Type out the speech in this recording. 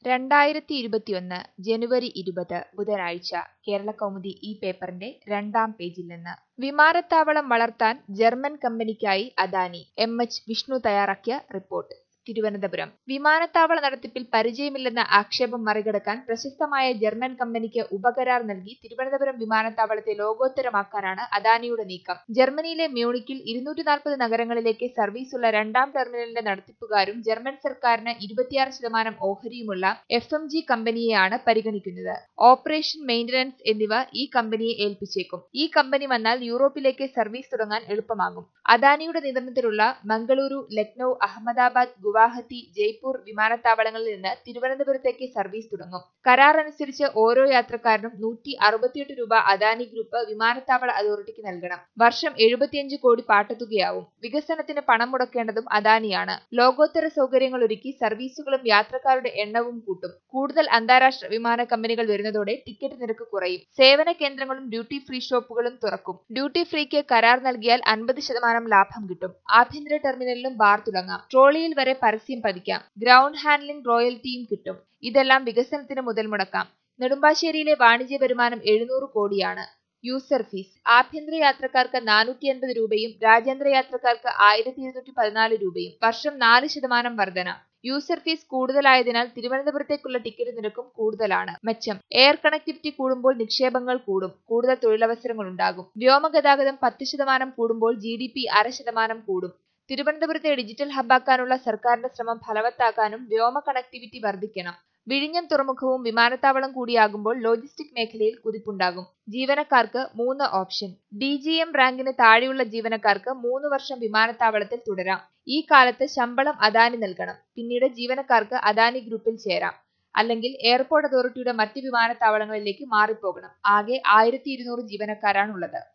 രണ്ടായിരത്തി ഇരുപത്തിയൊന്ന് ജനുവരി ഇരുപത് ബുധനാഴ്ച കേരളകൗമുദി ഈ പേപ്പറിന്റെ രണ്ടാം പേജിൽ നിന്ന് വിമാനത്താവളം വളർത്താൻ ജർമ്മൻ കമ്പനിക്കായി അദാനി എം എച്ച് വിഷ്ണു തയ്യാറാക്കിയ റിപ്പോർട്ട് തിരുവനന്തപുരം വിമാനത്താവള നടത്തിപ്പിൽ പരിചയമില്ലെന്ന ആക്ഷേപം മറികടക്കാൻ പ്രശസ്തമായ ജർമ്മൻ കമ്പനിക്ക് ഉപകരാർ നൽകി തിരുവനന്തപുരം വിമാനത്താവളത്തെ ലോകോത്തരമാക്കാനാണ് അദാനിയുടെ നീക്കം ജർമ്മനിയിലെ മ്യൂണിക്കിൽ ഇരുന്നൂറ്റി നാൽപ്പത് നഗരങ്ങളിലേക്ക് സർവീസുള്ള രണ്ടാം ടെർമിനലിന്റെ നടത്തിപ്പുകാരും ജർമ്മൻ സർക്കാരിന് ഇരുപത്തിയാറ് ശതമാനം ഓഹരിയുമുള്ള എഫ് എം ജി കമ്പനിയെയാണ് പരിഗണിക്കുന്നത് ഓപ്പറേഷൻ മെയിന്റനൻസ് എന്നിവ ഈ കമ്പനിയെ ഏൽപ്പിച്ചേക്കും ഈ കമ്പനി വന്നാൽ യൂറോപ്പിലേക്ക് സർവീസ് തുടങ്ങാൻ എളുപ്പമാകും അദാനിയുടെ നിയന്ത്രണത്തിലുള്ള മംഗളൂരു ലക്നൌ അഹമ്മദാബാദ് ഗുവാഹത്തി ജയ്പൂർ വിമാനത്താവളങ്ങളിൽ നിന്ന് തിരുവനന്തപുരത്തേക്ക് സർവീസ് തുടങ്ങും കരാർ അനുസരിച്ച് ഓരോ യാത്രക്കാരനും നൂറ്റി അറുപത്തിയെട്ട് രൂപ അദാനി ഗ്രൂപ്പ് വിമാനത്താവള അതോറിറ്റിക്ക് നൽകണം വർഷം എഴുപത്തിയഞ്ച് കോടി പാട്ടത്തുകയാവും വികസനത്തിന് പണം മുടക്കേണ്ടതും അദാനിയാണ് ലോകോത്തര സൗകര്യങ്ങൾ ഒരുക്കി സർവീസുകളും യാത്രക്കാരുടെ എണ്ണവും കൂട്ടും കൂടുതൽ അന്താരാഷ്ട്ര വിമാന കമ്പനികൾ വരുന്നതോടെ ടിക്കറ്റ് നിരക്ക് കുറയും സേവന കേന്ദ്രങ്ങളും ഡ്യൂട്ടി ഫ്രീ ഷോപ്പുകളും തുറക്കും ഡ്യൂട്ടി ഫ്രീക്ക് കരാർ നൽകിയാൽ അൻപത് ശതമാനം ലാഭം കിട്ടും ആഭ്യന്തര ടെർമിനലിലും ബാർ തുടങ്ങാം ട്രോളിയിൽ വരെ പരസ്യം പതിക്കാം ഗ്രൗണ്ട് ഹാൻഡ്ലിംഗ് റോയൽറ്റിയും കിട്ടും ഇതെല്ലാം വികസനത്തിന് മുതൽ മുടക്കാം നെടുമ്പാശ്ശേരിയിലെ വാണിജ്യ വരുമാനം എഴുന്നൂറ് കോടിയാണ് യൂസർ ഫീസ് ആഭ്യന്തര യാത്രക്കാർക്ക് നാനൂറ്റി അൻപത് രൂപയും രാജ്യാന്തര യാത്രക്കാർക്ക് ആയിരത്തി ഇരുന്നൂറ്റി പതിനാല് രൂപയും വർഷം നാല് ശതമാനം വർധന യൂസർ ഫീസ് കൂടുതലായതിനാൽ തിരുവനന്തപുരത്തേക്കുള്ള ടിക്കറ്റ് നിരക്കും കൂടുതലാണ് മെച്ചം എയർ കണക്ടിവിറ്റി കൂടുമ്പോൾ നിക്ഷേപങ്ങൾ കൂടും കൂടുതൽ തൊഴിലവസരങ്ങൾ ഉണ്ടാകും വ്യോമഗതാഗതം പത്ത് ശതമാനം കൂടുമ്പോൾ ജി ഡി പി അര ശതമാനം കൂടും തിരുവനന്തപുരത്തെ ഡിജിറ്റൽ ഹബ്ബാക്കാനുള്ള സർക്കാരിന്റെ ശ്രമം ഫലവത്താക്കാനും വ്യോമ കണക്ടിവിറ്റി വർദ്ധിക്കണം വിഴിഞ്ഞം തുറമുഖവും വിമാനത്താവളം കൂടിയാകുമ്പോൾ ലോജിസ്റ്റിക് മേഖലയിൽ കുതിപ്പുണ്ടാകും ജീവനക്കാർക്ക് മൂന്ന് ഓപ്ഷൻ ഡി ജി എം റാങ്കിന് താഴെയുള്ള ജീവനക്കാർക്ക് മൂന്ന് വർഷം വിമാനത്താവളത്തിൽ തുടരാം ഈ കാലത്ത് ശമ്പളം അദാനി നൽകണം പിന്നീട് ജീവനക്കാർക്ക് അദാനി ഗ്രൂപ്പിൽ ചേരാം അല്ലെങ്കിൽ എയർപോർട്ട് അതോറിറ്റിയുടെ മറ്റ് വിമാനത്താവളങ്ങളിലേക്ക് മാറിപ്പോകണം ആകെ ആയിരത്തി ഇരുന്നൂറ് ജീവനക്കാരാണുള്ളത്